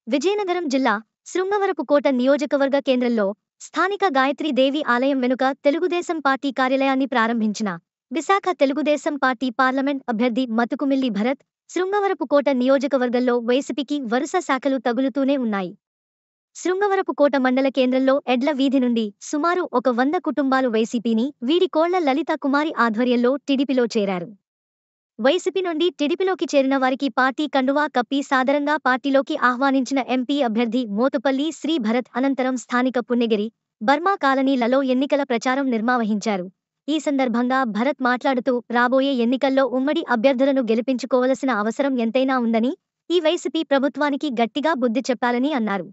విజయనగరం జిల్లా శృంగవరపుకోట నియోజకవర్గ కేంద్రంలో స్థానిక గాయత్రీ దేవి ఆలయం వెనుక తెలుగుదేశం పార్టీ కార్యాలయాన్ని ప్రారంభించిన విశాఖ తెలుగుదేశం పార్టీ పార్లమెంట్ అభ్యర్థి మతుకుమిల్లి భరత్ శృంగవరపుకోట నియోజకవర్గంలో వైసీపీకి వరుస శాఖలు తగులుతూనే ఉన్నాయి శృంగవరపుకోట మండల కేంద్రంలో ఎడ్ల వీధి నుండి సుమారు ఒక వంద కుటుంబాలు వైసీపీని వీడికోళ్ల లలిత కుమారి ఆధ్వర్యంలో టీడీపీలో చేరారు వైసీపీ నుండి టీడీపీలోకి చేరిన వారికి పార్టీ కండువా కప్పి సాదరంగా పార్టీలోకి ఆహ్వానించిన ఎంపీ అభ్యర్థి మోతుపల్లి శ్రీ భరత్ అనంతరం స్థానిక పుణ్యగిరి బర్మా కాలనీలలో ఎన్నికల ప్రచారం నిర్వహించారు ఈ సందర్భంగా భరత్ మాట్లాడుతూ రాబోయే ఎన్నికల్లో ఉమ్మడి అభ్యర్థులను గెలిపించుకోవలసిన అవసరం ఎంతైనా ఉందని ఈ వైసీపీ ప్రభుత్వానికి గట్టిగా బుద్ధి చెప్పాలని అన్నారు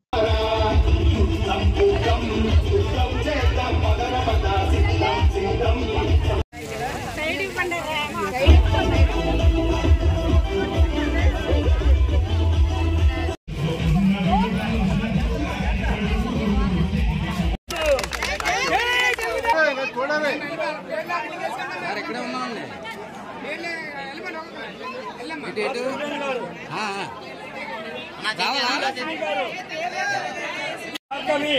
సార్ ఎక్కడే ఉన్నామండి ఇటు ఇటు ఆ, ఆ. రావాలా భార్గవి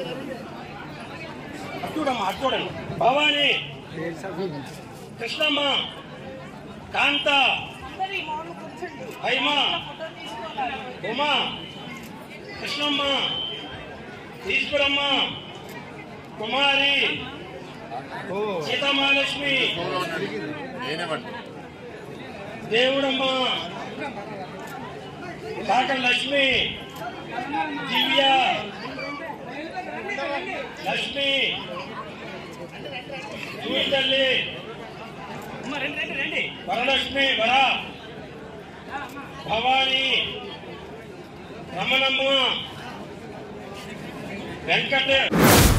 అట్టుడమ్మ అట్టుడండి భవాని కృష్ణమ్మ కాంత హైమ ఉమా కృష్ణమ్మ ఈశ్వరమ్మ కుమారి సీతామహాలక్ష్మి దేవుడమ్మ కాకల లక్ష్మి దివ్య లక్ష్మి చూడు తల్లి వరలక్ష్మి వర భవాని రమణమ్మ వెంకట